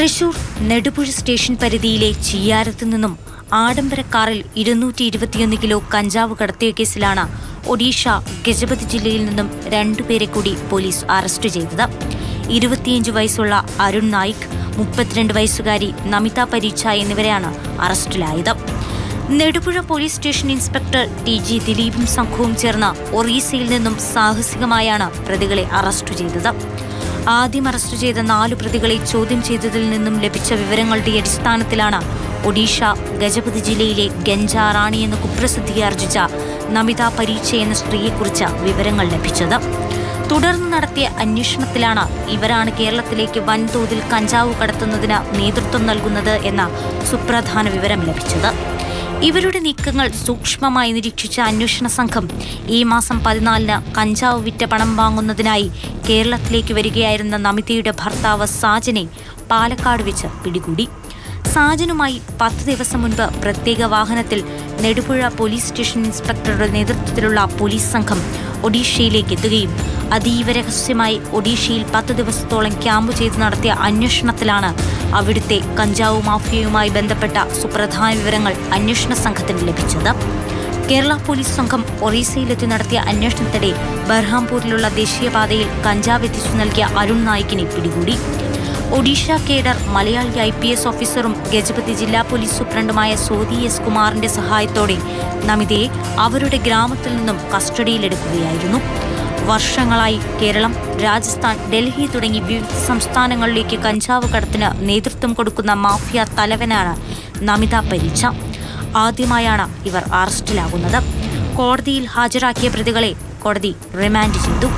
Thrissur Nedupuzha station പരിധിയിലെ ചിയ്യാരത്തു നിന്നും ആഡംബര കാറിൽ ഇരുന്നൂറ്റി ഇരുപത്തിയൊന്ന് കിലോ കഞ്ചാവ് കടത്തിയ കേസിലാണ് ഒഡീഷ ഗജപതി ജില്ലയിൽ നിന്നും രണ്ടുപേരെ കൂടി പോലീസ് അറസ്റ്റ് ചെയ്തത് ഇരുപത്തിയഞ്ച് വയസ്സുള്ള അരുൺ നായിക് മുപ്പത്തിരണ്ട് വയസ്സുകാരി നമിത പരീക്ഷ എന്നിവരെയാണ് അറസ്റ്റിലായത് Nedupuzha police station inspector T G ദിലീപും സംഘവും ചേർന്ന് ഒറീസയിൽ നിന്നും സാഹസികമായാണ് പ്രതികളെ അറസ്റ്റ് ചെയ്തത് ആദ്യം അറസ്റ്റ് ചെയ്ത നാലു പ്രതികളെ ചോദ്യം ചെയ്തതിൽ നിന്നും ലഭിച്ച വിവരങ്ങളുടെ അടിസ്ഥാനത്തിലാണ് ഒഡീഷ ഗജപതി ജില്ലയിലെ ഗഞ്ചാറാണി എന്ന കുപ്രസിദ്ധിയാർജിച്ച നമിത പരീക്ഷ എന്ന സ്ത്രീയെക്കുറിച്ച് വിവരങ്ങൾ ലഭിച്ചത് തുടർന്ന് നടത്തിയ അന്വേഷണത്തിലാണ് ഇവരാണ് കേരളത്തിലേക്ക് വൻതോതിൽ കഞ്ചാവ് കടത്തുന്നതിന് നേതൃത്വം നൽകുന്നത് എന്ന സുപ്രധാന വിവരം ലഭിച്ചത് ഇവരുടെ നീക്കങ്ങൾ സൂക്ഷ്മമായി നിരീക്ഷിച്ച അന്വേഷണ സംഘം ഈ മാസം പതിനാലിന് കഞ്ചാവ് വിറ്റ പണം വാങ്ങുന്നതിനായി കേരളത്തിലേക്ക് വരികയായിരുന്ന നമിതയുടെ ഭർത്താവ് സാജനെ പാലക്കാട് വെച്ച് പിടികൂടി സാജനുമായി പത്ത് ദിവസം മുൻപ് പ്രത്യേക വാഹനത്തിൽ നെടുപുഴ പോലീസ് സ്റ്റേഷൻ ഇൻസ്പെക്ടറുടെ നേതൃത്വത്തിലുള്ള പോലീസ് സംഘം ഒഡീഷയിലേക്ക് എത്തുകയും അതീവ രഹസ്യമായി ഒഡീഷയിൽ പത്ത് ദിവസത്തോളം ക്യാമ്പ് ചെയ്ത് നടത്തിയ അന്വേഷണത്തിലാണ് അവിടുത്തെ കഞ്ചാവ് മാഫിയയുമായി ബന്ധപ്പെട്ട സുപ്രധാന വിവരങ്ങൾ അന്വേഷണ സംഘത്തിന് ലഭിച്ചത് കേരള പോലീസ് സംഘം ഒറീസയിലെത്തി നടത്തിയ അന്വേഷണത്തിനിടെ ബർഹാംപൂരിലുള്ള ദേശീയപാതയിൽ കഞ്ചാവ് എത്തിച്ചു നൽകിയ അരുൺ നായിക്കിനെ പിടികൂടി Odisha cadre Malayali I P S ഓഫീസറും ഗജപതി ജില്ലാ പോലീസ് സൂപ്രണ്ടുമായ സോദി എസ് കുമാറിന്റെ സഹായത്തോടെ നമിതയെ അവരുടെ ഗ്രാമത്തിൽ നിന്നും കസ്റ്റഡിയിലെടുക്കുകയായിരുന്നു വർഷങ്ങളായി കേരളം രാജസ്ഥാൻ ഡൽഹി തുടങ്ങി വിവിധ സംസ്ഥാനങ്ങളിലേക്ക് കഞ്ചാവ് കടത്തിന് നേതൃത്വം കൊടുക്കുന്ന മാഫിയ തലവനാണ് നമിത പരീക്ഷ ആദ്യമായാണ് ഇവർ അറസ്റ്റിലാകുന്നത് കോടതിയിൽ ഹാജരാക്കിയ പ്രതികളെ കോടതി റിമാൻഡ് ചെയ്തു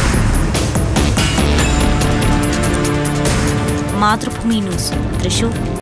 മാതൃഭൂമി ന്യൂസ് തൃശൂർ